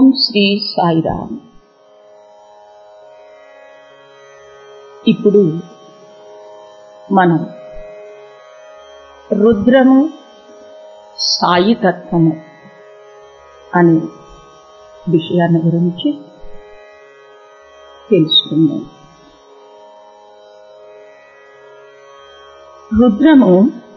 ఓం శ్రీ సాయిరామ్ ఇప్పుడు మనం రుద్రము సాయి తత్వము అనే విషయాన్ని గురించి తెలుసుకుందాం రుద్రము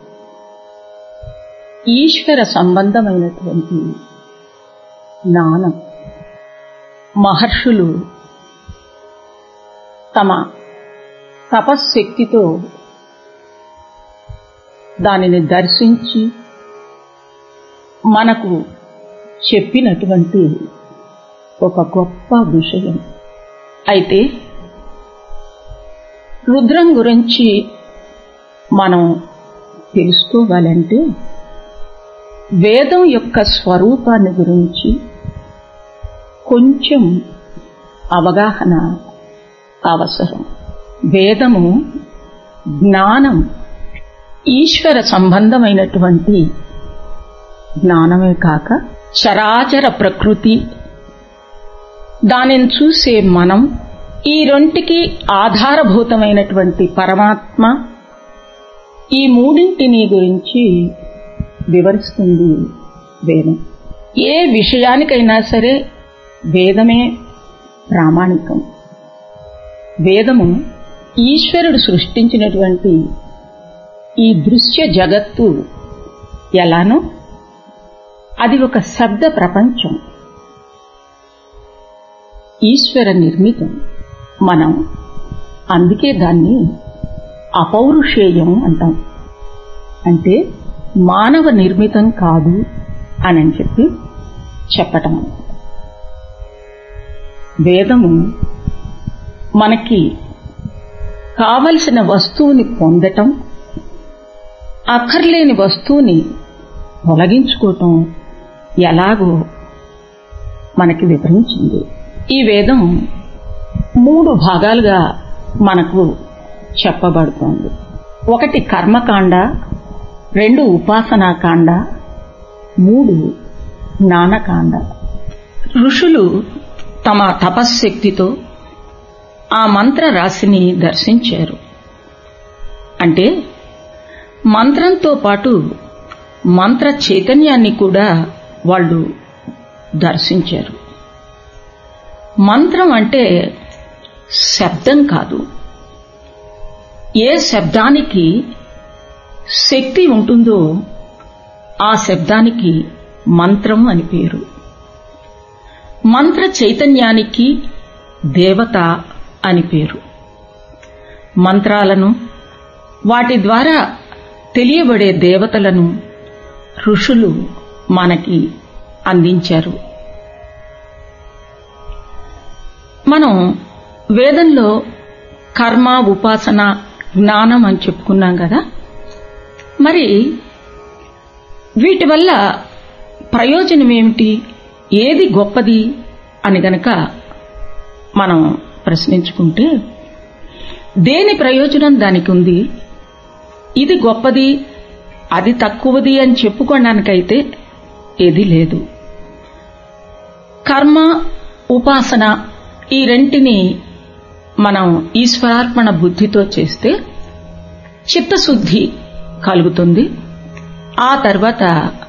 ఈశ్వర సంబంధమైనటువంటి జ్ఞానం మహర్షులు తమ తపశ్శక్తితో దానిని దర్శించి మనకు చెప్పినటువంటి ఒక గొప్ప విషయం అయితే రుద్రం గురించి మనం తెలుసుకోవాలంటే వేదం యొక్క స్వరూపాన్ని గురించి కొంచెం అవగాహన అవసరం వేదము జ్ఞానం ఈశ్వర సంబంధమైనటువంటి జ్ఞానమే కాక చరాచర ప్రకృతి దానిని చూసే మనం ఈ రెంటికి ఆధారభూతమైనటువంటి పరమాత్మ ఈ మూడింటిని గురించి వివరిస్తుంది వేదం ఏ విషయానికైనా సరే వేదమే ప్రామాణికం వేదము ఈశ్వరుడు సృష్టించినటువంటి ఈ దృశ్య జగత్తు ఎలానో అది ఒక శబ్ద ప్రపంచం ఈశ్వర నిర్మితం మనం అందుకే దాన్ని అపౌరుషేయం అంటాం అంటే మానవ నిర్మితం కాదు అని చెప్పి చెప్పటం వేదము మనకి కావలసిన వస్తువుని పొందటం అక్కర్లేని వస్తువుని తొలగించుకోవటం ఎలాగో మనకి వివరించింది ఈ వేదం మూడు భాగాలుగా మనకు చెప్పబడుతోంది ఒకటి కర్మకాండ రెండు ఉపాసనాకాండ మూడు జ్ఞానకాండ ఋషులు తమ తపశ్శక్తితో ఆ మంత్ర రాశిని దర్శించారు అంటే మంత్రంతో పాటు మంత్ర చైతన్యాన్ని కూడా వాళ్ళు దర్శించారు మంత్రం అంటే శబ్దం కాదు ఏ శబ్దానికి శక్తి ఉంటుందో ఆ శబ్దానికి మంత్రం అని పేరు మంత్ర చైతన్యానికి దేవత అని పేరు మంత్రాలను వాటి ద్వారా తెలియబడే దేవతలను ఋషులు మనకి అందించారు మనం వేదంలో కర్మ ఉపాసన జ్ఞానం అని చెప్పుకున్నాం కదా మరి వీటి వల్ల ప్రయోజనం ఏమిటి ఏది గొప్పది అని గనక మనం ప్రశ్నించుకుంటే దేని ప్రయోజనం దానికి ఉంది ఇది గొప్పది అది తక్కువది అని చెప్పుకోవడానికైతే ఏది లేదు కర్మ ఉపాసన ఈ రెంటిని మనం ఈశ్వరార్పణ బుద్ధితో చేస్తే చిత్తశుద్ధి కలుగుతుంది ఆ తర్వాత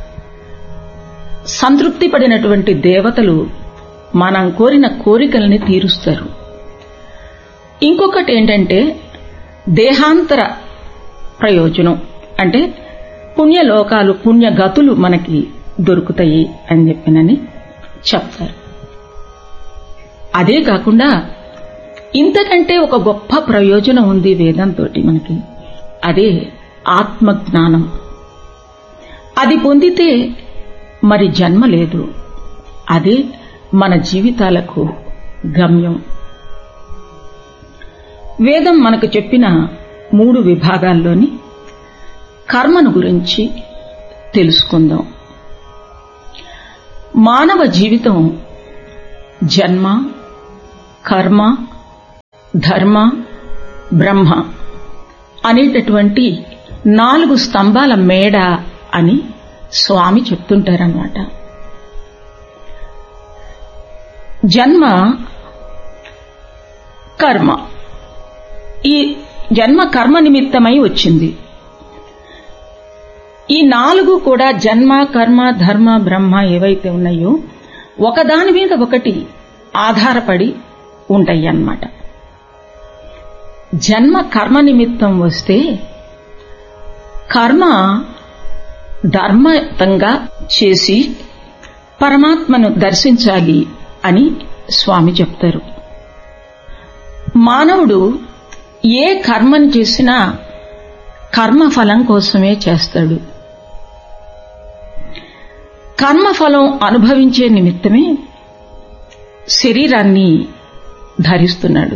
సంతృప్తి పడినటువంటి దేవతలు మనం కోరిన కోరికల్ని తీరుస్తారు ఇంకొకటి ఏంటంటే దేహాంతర ప్రయోజనం అంటే పుణ్యలోకాలు పుణ్యగతులు మనకి దొరుకుతాయి అని చెప్పినని చెప్తారు అదే కాకుండా ఇంతకంటే ఒక గొప్ప ప్రయోజనం ఉంది వేదంతో మనకి అదే ఆత్మజ్ఞానం అది పొందితే మరి జన్మ లేదు అదే మన జీవితాలకు గమ్యం వేదం మనకు చెప్పిన మూడు విభాగాల్లోని కర్మను గురించి తెలుసుకుందాం మానవ జీవితం జన్మ కర్మ ధర్మ బ్రహ్మ అనేటటువంటి నాలుగు స్తంభాల మేడ అని స్వామి చెప్తుంటారన్నమాట జన్మ కర్మ ఈ జన్మ కర్మ నిమిత్తమై వచ్చింది ఈ నాలుగు కూడా జన్మ కర్మ ధర్మ బ్రహ్మ ఏవైతే ఉన్నాయో ఒకదాని మీద ఒకటి ఆధారపడి ఉంటాయి అన్నమాట జన్మ కర్మ నిమిత్తం వస్తే కర్మ ధర్మతంగా చేసి పరమాత్మను దర్శించాలి అని స్వామి చెప్తారు మానవుడు ఏ కర్మను చేసినా కర్మఫలం కోసమే చేస్తాడు కర్మఫలం అనుభవించే నిమిత్తమే శరీరాన్ని ధరిస్తున్నాడు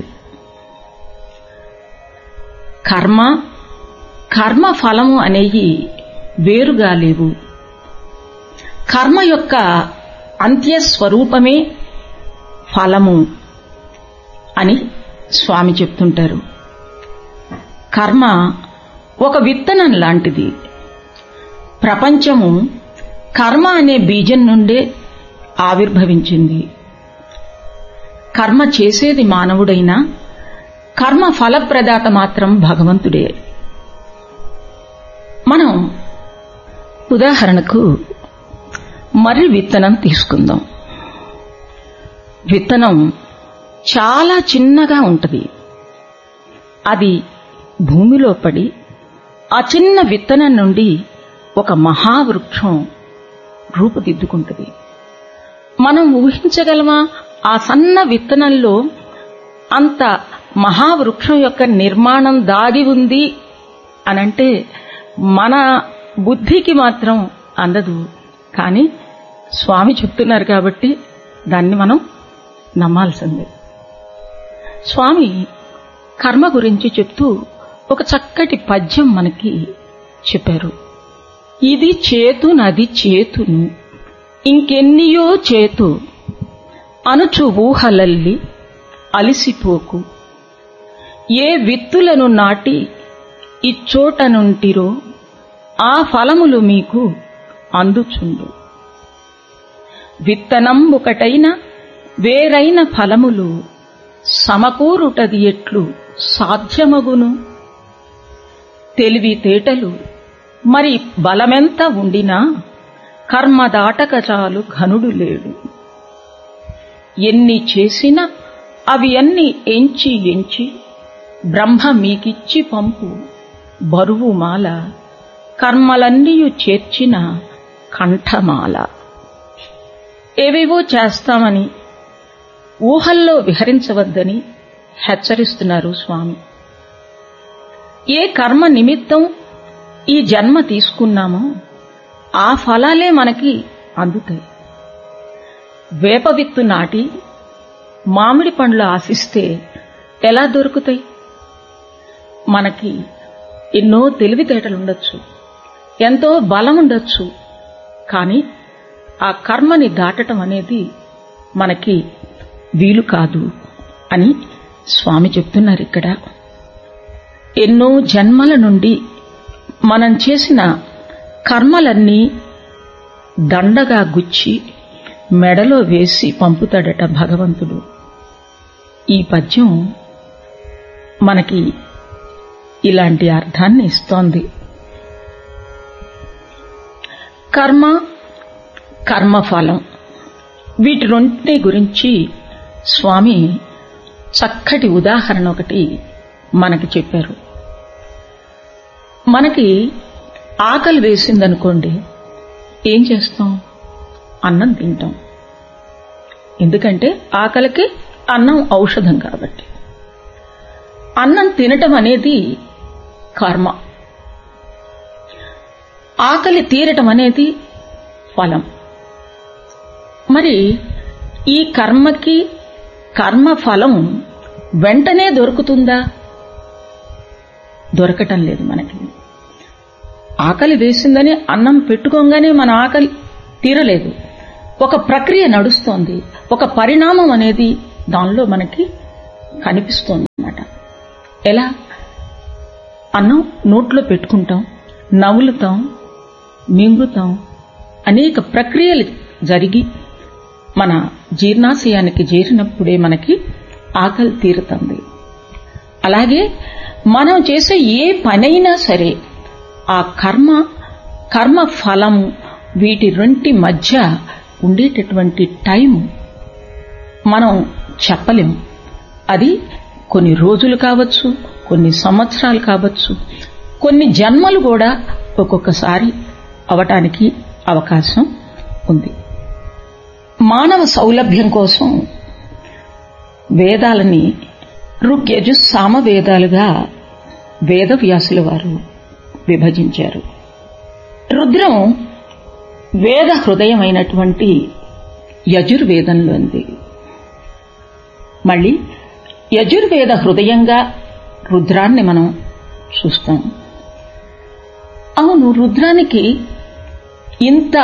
కర్మ కర్మ ఫలము అనేవి వేరుగా లేవు కర్మ యొక్క అంత్యస్వరూపమే ఫలము అని స్వామి చెప్తుంటారు కర్మ ఒక విత్తనం లాంటిది ప్రపంచము కర్మ అనే బీజం నుండే ఆవిర్భవించింది కర్మ చేసేది మానవుడైనా కర్మ ఫలప్రదాత మాత్రం భగవంతుడే మనం ఉదాహరణకు మర్రి విత్తనం తీసుకుందాం విత్తనం చాలా చిన్నగా ఉంటుంది అది భూమిలో పడి ఆ చిన్న విత్తనం నుండి ఒక మహావృక్షం రూపుదిద్దుకుంటుంది మనం ఊహించగలమా ఆ సన్న విత్తనంలో అంత మహావృక్షం యొక్క నిర్మాణం దాగి ఉంది అనంటే మన బుద్ధికి మాత్రం అందదు కానీ స్వామి చెప్తున్నారు కాబట్టి దాన్ని మనం నమ్మాల్సిందే స్వామి కర్మ గురించి చెప్తూ ఒక చక్కటి పద్యం మనకి చెప్పారు ఇది చేతునది చేతును ఇంకెన్నియో చేతు అనుచు ఊహలల్లి అలిసిపోకు ఏ విత్తులను నాటి ఇచ్చోటనుంటిరో ఆ ఫలములు మీకు అందుచుండు విత్తనంబుకటైన వేరైన ఫలములు సమకూరుటది ఎట్లు సాధ్యమగును తెలివితేటలు మరి బలమెంత ఉండినా కర్మ దాటక చాలు ఘనుడు లేడు ఎన్ని చేసినా అవి అన్ని ఎంచి ఎంచి బ్రహ్మ మీకిచ్చి పంపు బరువు మాల కర్మలన్నీయు చేర్చిన కంఠమాల ఏవేవో చేస్తామని ఊహల్లో విహరించవద్దని హెచ్చరిస్తున్నారు స్వామి ఏ కర్మ నిమిత్తం ఈ జన్మ తీసుకున్నామో ఆ ఫలాలే మనకి అందుతాయి వేప విత్తు నాటి మామిడి పండ్లు ఆశిస్తే ఎలా దొరుకుతాయి మనకి ఎన్నో తెలివితేటలుండొచ్చు ఎంతో బలం ఉండొచ్చు కానీ ఆ కర్మని దాటటం అనేది మనకి వీలు కాదు అని స్వామి చెప్తున్నారు ఇక్కడ ఎన్నో జన్మల నుండి మనం చేసిన కర్మలన్నీ దండగా గుచ్చి మెడలో వేసి పంపుతాడట భగవంతుడు ఈ పద్యం మనకి ఇలాంటి అర్థాన్ని ఇస్తోంది కర్మ కర్మఫలం వీటి రెండింటి గురించి స్వామి చక్కటి ఉదాహరణ ఒకటి మనకి చెప్పారు మనకి ఆకలి వేసిందనుకోండి ఏం చేస్తాం అన్నం తింటాం ఎందుకంటే ఆకలికి అన్నం ఔషధం కాబట్టి అన్నం తినటం అనేది కర్మ ఆకలి తీరటం అనేది ఫలం మరి ఈ కర్మకి కర్మ ఫలం వెంటనే దొరుకుతుందా దొరకటం లేదు మనకి ఆకలి వేసిందని అన్నం పెట్టుకోగానే మన ఆకలి తీరలేదు ఒక ప్రక్రియ నడుస్తోంది ఒక పరిణామం అనేది దానిలో మనకి కనిపిస్తోంది అన్నమాట ఎలా అన్నం నోట్లో పెట్టుకుంటాం నవ్వులుతాం మింగుతాం అనేక ప్రక్రియలు జరిగి మన జీర్ణాశయానికి చేరినప్పుడే మనకి ఆకలి తీరుతుంది అలాగే మనం చేసే ఏ పనైనా సరే ఆ కర్మ కర్మ ఫలం వీటి రెంటి మధ్య ఉండేటటువంటి టైం మనం చెప్పలేం అది కొన్ని రోజులు కావచ్చు కొన్ని సంవత్సరాలు కావచ్చు కొన్ని జన్మలు కూడా ఒక్కొక్కసారి అవటానికి అవకాశం ఉంది మానవ సౌలభ్యం కోసం వేదాలని ఋగ్యజు సామ వేదాలుగా వేదవ్యాసుల వారు విభజించారు రుద్రం వేద హృదయమైనటువంటి యజుర్వేదంలో ఉంది మళ్ళీ యజుర్వేద హృదయంగా రుద్రాన్ని మనం చూస్తాం అవును రుద్రానికి ఇంత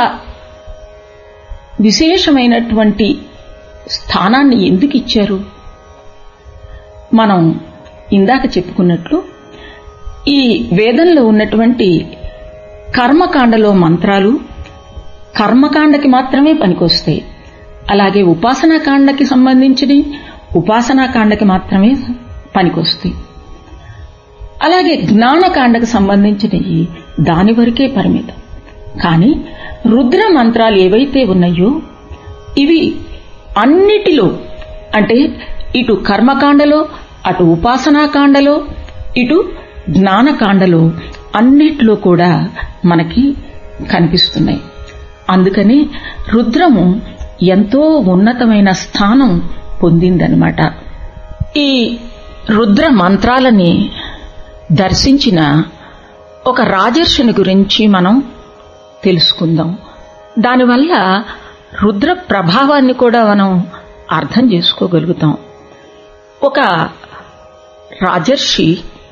విశేషమైనటువంటి స్థానాన్ని ఎందుకు ఇచ్చారు మనం ఇందాక చెప్పుకున్నట్లు ఈ వేదంలో ఉన్నటువంటి కర్మకాండలో మంత్రాలు కర్మకాండకి మాత్రమే పనికొస్తాయి అలాగే ఉపాసనాకాండకి సంబంధించిన ఉపాసనాకాండకి మాత్రమే పనికొస్తాయి అలాగే జ్ఞానకాండకు సంబంధించినవి దాని వరకే పరిమితం కానీ రుద్ర మంత్రాలు ఏవైతే ఉన్నాయో ఇవి అన్నిటిలో అంటే ఇటు కర్మకాండలో అటు ఉపాసనాకాండలో ఇటు జ్ఞానకాండలో అన్నిట్లో కూడా మనకి కనిపిస్తున్నాయి అందుకని రుద్రము ఎంతో ఉన్నతమైన స్థానం పొందిందనమాట ఈ రుద్ర మంత్రాలని దర్శించిన ఒక రాజర్షుని గురించి మనం తెలుసుకుందాం దానివల్ల రుద్ర ప్రభావాన్ని కూడా మనం అర్థం చేసుకోగలుగుతాం ఒక రాజర్షి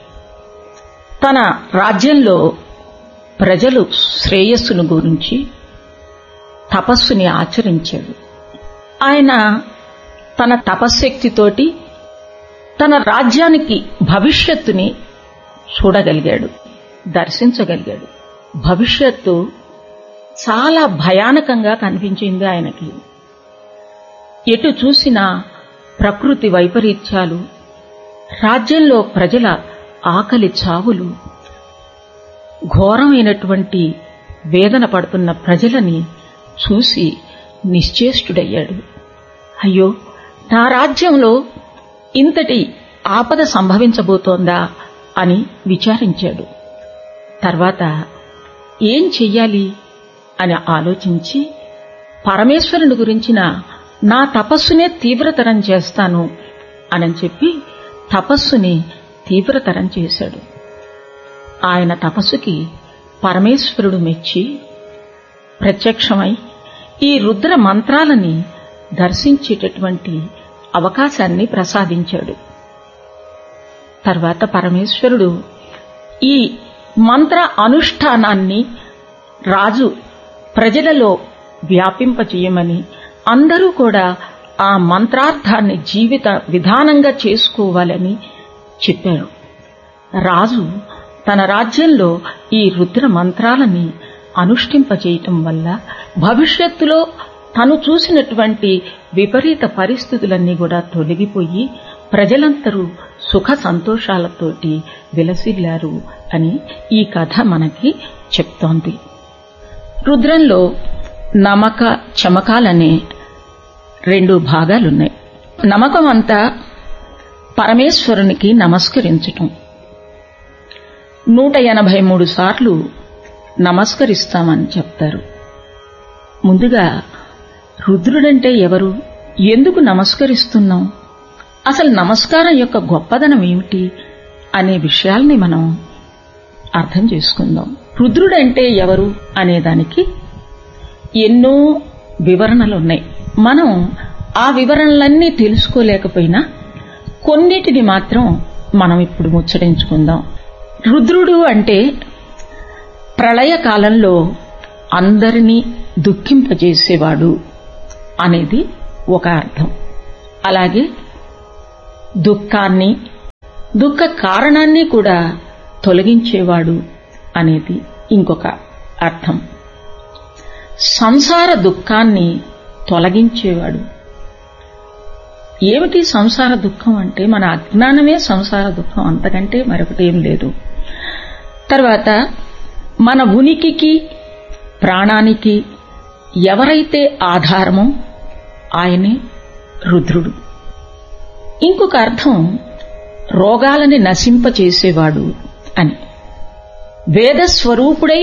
తన రాజ్యంలో ప్రజలు శ్రేయస్సును గురించి తపస్సుని ఆచరించాడు ఆయన తన తపశ్శక్తితోటి తన రాజ్యానికి భవిష్యత్తుని చూడగలిగాడు దర్శించగలిగాడు భవిష్యత్తు చాలా భయానకంగా కనిపించింది ఆయనకి ఎటు చూసినా ప్రకృతి వైపరీత్యాలు రాజ్యంలో ప్రజల ఆకలి చావులు ఘోరమైనటువంటి వేదన పడుతున్న ప్రజలని చూసి నిశ్చేష్టుడయ్యాడు అయ్యో నా రాజ్యంలో ఇంతటి ఆపద సంభవించబోతోందా అని విచారించాడు తర్వాత ఏం చెయ్యాలి అని ఆలోచించి పరమేశ్వరుని గురించిన నా తపస్సునే తీవ్రతరం చేస్తాను అని చెప్పి తపస్సుని తీవ్రతరం చేశాడు ఆయన తపస్సుకి పరమేశ్వరుడు మెచ్చి ప్రత్యక్షమై ఈ రుద్ర మంత్రాలని దర్శించేటటువంటి అవకాశాన్ని ప్రసాదించాడు తర్వాత పరమేశ్వరుడు ఈ మంత్ర అనుష్ఠానాన్ని రాజు ప్రజలలో వ్యాపింపచేయమని అందరూ కూడా ఆ మంత్రార్థాన్ని జీవిత విధానంగా చేసుకోవాలని చెప్పారు రాజు తన రాజ్యంలో ఈ రుద్ర మంత్రాలని అనుష్ఠింపచేయటం వల్ల భవిష్యత్తులో తను చూసినటువంటి విపరీత పరిస్థితులన్నీ కూడా తొలగిపోయి ప్రజలందరూ సుఖ సంతోషాలతోటి విలసిల్లారు అని ఈ కథ మనకి చెప్తోంది రుద్రంలో నమక చమకాలనే రెండు భాగాలున్నాయి నమ్మకం అంతా పరమేశ్వరునికి నమస్కరించటం నూట ఎనభై మూడు సార్లు నమస్కరిస్తామని చెప్తారు ముందుగా రుద్రుడంటే ఎవరు ఎందుకు నమస్కరిస్తున్నాం అసలు నమస్కారం యొక్క గొప్పదనం ఏమిటి అనే విషయాల్ని మనం అర్థం చేసుకుందాం రుద్రుడంటే ఎవరు అనేదానికి ఎన్నో వివరణలున్నాయి మనం ఆ వివరణలన్నీ తెలుసుకోలేకపోయినా కొన్నిటిని మాత్రం మనం ఇప్పుడు ముచ్చరించుకుందాం రుద్రుడు అంటే ప్రళయకాలంలో అందరినీ దుఃఖింపజేసేవాడు అనేది ఒక అర్థం అలాగే దుఃఖాన్ని దుఃఖ కారణాన్ని కూడా తొలగించేవాడు అనేది ఇంకొక అర్థం సంసార దుఃఖాన్ని తొలగించేవాడు ఏమిటి సంసార దుఃఖం అంటే మన అజ్ఞానమే సంసార దుఃఖం అంతకంటే మరొకటి ఏం లేదు తర్వాత మన ఉనికికి ప్రాణానికి ఎవరైతే ఆధారమో ఆయనే రుద్రుడు ఇంకొక అర్థం రోగాలని నశింపచేసేవాడు అని వేదస్వరూపుడై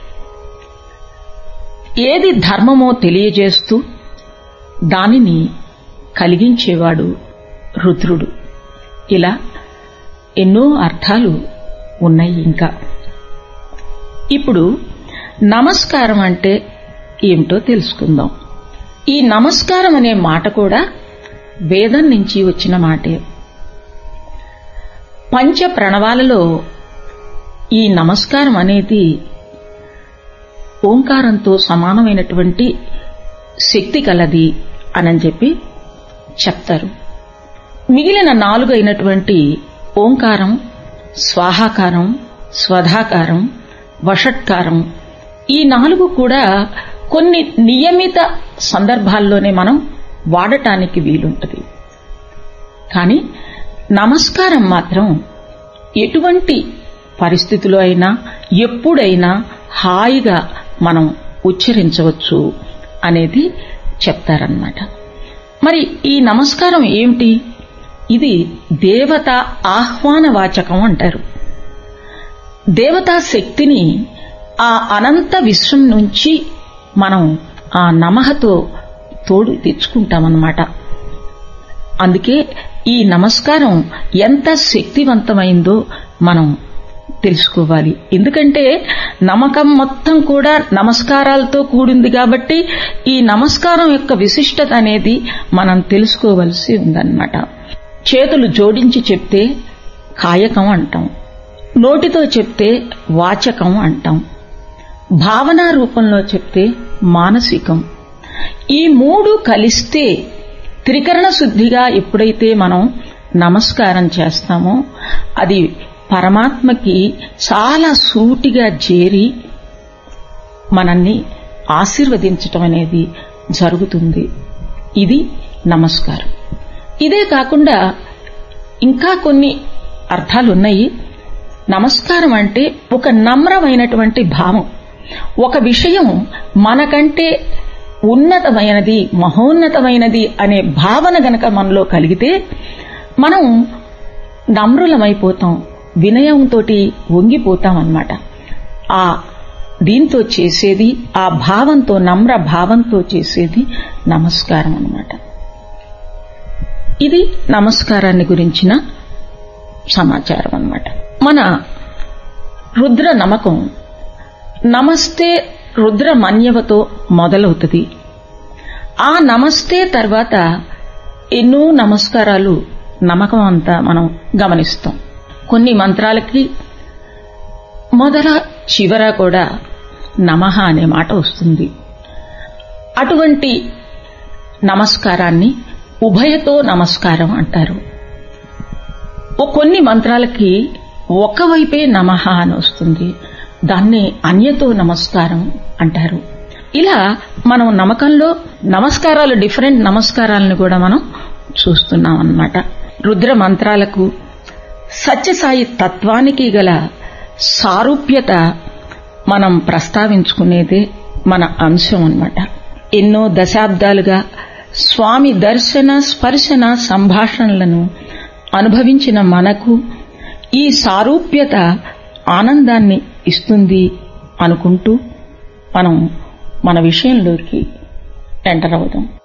ఏది ధర్మమో తెలియజేస్తూ దానిని కలిగించేవాడు రుద్రుడు ఇలా ఎన్నో అర్థాలు ఉన్నాయి ఇంకా ఇప్పుడు నమస్కారం అంటే ఏమిటో తెలుసుకుందాం ఈ నమస్కారం అనే మాట కూడా వేదం నుంచి వచ్చిన మాటే పంచ ప్రణవాలలో ఈ నమస్కారం అనేది ఓంకారంతో సమానమైనటువంటి శక్తి కలది అని చెప్పి చెప్తారు మిగిలిన నాలుగు అయినటువంటి ఓంకారం స్వాహాకారం స్వధాకారం వషట్కారం ఈ నాలుగు కూడా కొన్ని నియమిత సందర్భాల్లోనే మనం వాడటానికి వీలుంటది కానీ నమస్కారం మాత్రం ఎటువంటి పరిస్థితిలో అయినా ఎప్పుడైనా హాయిగా మనం ఉచ్చరించవచ్చు అనేది చెప్తారన్నమాట మరి ఈ నమస్కారం ఏమిటి ఇది దేవత ఆహ్వాన వాచకం అంటారు దేవతా శక్తిని ఆ అనంత విశ్వం నుంచి మనం ఆ నమహతో తోడు తెచ్చుకుంటామన్నమాట అందుకే ఈ నమస్కారం ఎంత శక్తివంతమైందో మనం తెలుసుకోవాలి ఎందుకంటే నమ్మకం మొత్తం కూడా నమస్కారాలతో కూడింది కాబట్టి ఈ నమస్కారం యొక్క విశిష్టత అనేది మనం తెలుసుకోవలసి ఉందన్నమాట చేతులు జోడించి చెప్తే కాయకం అంటాం నోటితో చెప్తే వాచకం అంటాం భావనా రూపంలో చెప్తే మానసికం ఈ మూడు కలిస్తే త్రికరణ శుద్ధిగా ఎప్పుడైతే మనం నమస్కారం చేస్తామో అది పరమాత్మకి చాలా సూటిగా చేరి మనల్ని ఆశీర్వదించటం అనేది జరుగుతుంది ఇది నమస్కారం ఇదే కాకుండా ఇంకా కొన్ని అర్థాలున్నాయి నమస్కారం అంటే ఒక నమ్రమైనటువంటి భావం ఒక విషయం మనకంటే ఉన్నతమైనది మహోన్నతమైనది అనే భావన గనక మనలో కలిగితే మనం నమ్రులమైపోతాం వినయంతో వంగిపోతాం అన్నమాట ఆ దీంతో చేసేది ఆ భావంతో నమ్ర భావంతో చేసేది నమస్కారం అన్నమాట ఇది నమస్కారాన్ని గురించిన సమాచారం అన్నమాట మన రుద్ర నమ్మకం నమస్తే రుద్ర మన్యవతో మొదలవుతుంది ఆ నమస్తే తర్వాత ఎన్నో నమస్కారాలు నమ్మకం అంతా మనం గమనిస్తాం కొన్ని మంత్రాలకి మొదల చివర కూడా నమః అనే మాట వస్తుంది అటువంటి నమస్కారాన్ని ఉభయతో నమస్కారం అంటారు ఓ కొన్ని మంత్రాలకి ఒకవైపే నమః అని వస్తుంది దాన్ని అన్యతో నమస్కారం అంటారు ఇలా మనం నమ్మకంలో నమస్కారాలు డిఫరెంట్ నమస్కారాలను కూడా మనం చూస్తున్నాం అన్నమాట రుద్ర మంత్రాలకు సత్యసాయి తత్వానికి గల సారూప్యత మనం ప్రస్తావించుకునేదే మన అంశం అన్నమాట ఎన్నో దశాబ్దాలుగా స్వామి దర్శన స్పర్శన సంభాషణలను అనుభవించిన మనకు ఈ సారూప్యత ఆనందాన్ని ఇస్తుంది అనుకుంటూ మనం మన విషయంలోకి ఎంటర్ అవుదాం